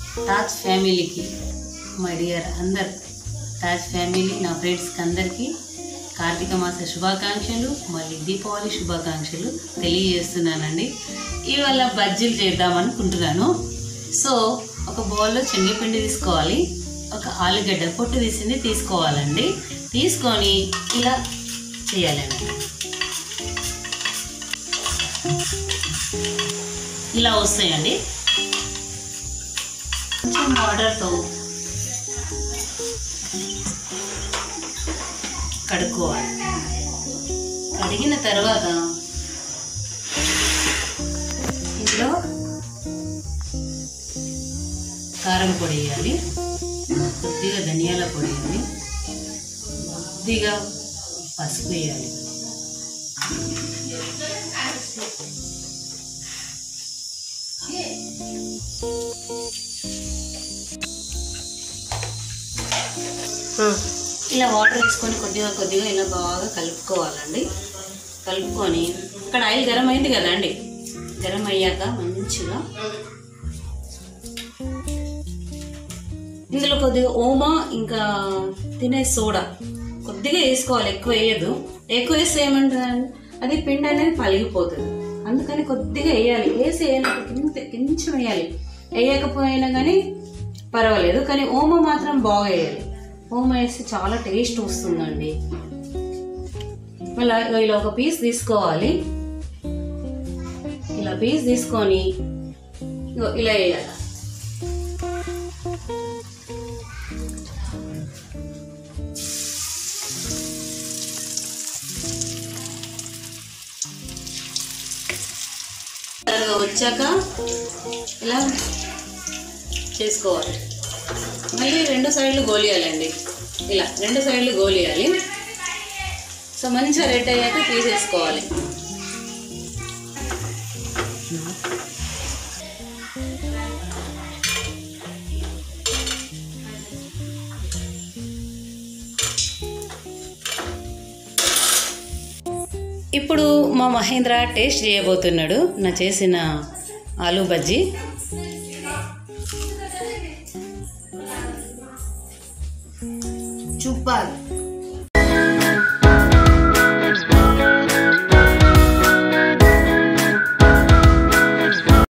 తాజ్ ఫ్యామిలీకి my dear అందరు Taj family నా ఫ్రెండ్స్కి అందరికీ కార్తీక మాస శుభాకాంక్షలు మళ్ళీ దీపావళి శుభాకాంక్షలు తెలియజేస్తున్నానండి ఇవాళ బజ్జీలు చేద్దామనుకుంటున్నాను సో ఒక బౌల్లో శనగపిండి తీసుకోవాలి ఒక ఆలుగడ్డ పొట్టు తీసింది తీసుకోవాలండి తీసుకొని ఇలా చేయాలండి ఇలా వస్తాయండి కొంచెం వాటర్తో కడుక్కోవాలి కడిగిన తర్వాత ఇందులో కారం పొడి వేయాలి కొద్దిగా ధనియాల పొడి వేయాలి కొద్దిగా పసుపు వేయాలి ఇలా వాటర్ వేసుకొని కొద్దిగా కొద్దిగా ఇలా బాగా కలుపుకోవాలండి కలుపుకొని ఇక్కడ ఆయిల్ గరం అయింది కదా అండి గరం అయ్యాక మంచిగా ఇందులో కొద్దిగా ఓమా ఇంకా తినే సోడా కొద్దిగా వేసుకోవాలి ఎక్కువ వేయదు ఎక్కువ వేస్తే ఏమంటుందండి అది పిండి అనేది పలిగిపోతుంది అందుకని కొద్దిగా వేయాలి వేసి వేయనప్పుడు కింద కొంచెం వేయాలి వేయకపోయినా కానీ పర్వాలేదు కానీ ఓమ మాత్రం బాగా వేయాలి ఓమ వేస్తే చాలా టేస్ట్ వస్తుందండి మళ్ళీ ఇలా ఒక పీస్ తీసుకోవాలి ఇలా పీస్ తీసుకొని ఇగో ఇలా వేయాలి త్వరగా వచ్చాక ఇలా చేసుకోవాలి మళ్ళీ రెండు సైడ్లు గోలియాలండి ఇలా రెండు సైడ్లు గోలియాలి సో మంచిగా రెడ్ అయ్యాక తీసేసుకోవాలి ఇప్పుడు మా మహేంద్ర టేస్ట్ చేయబోతున్నాడు నా చేసిన ఆలూ బజ్జీ సూపర్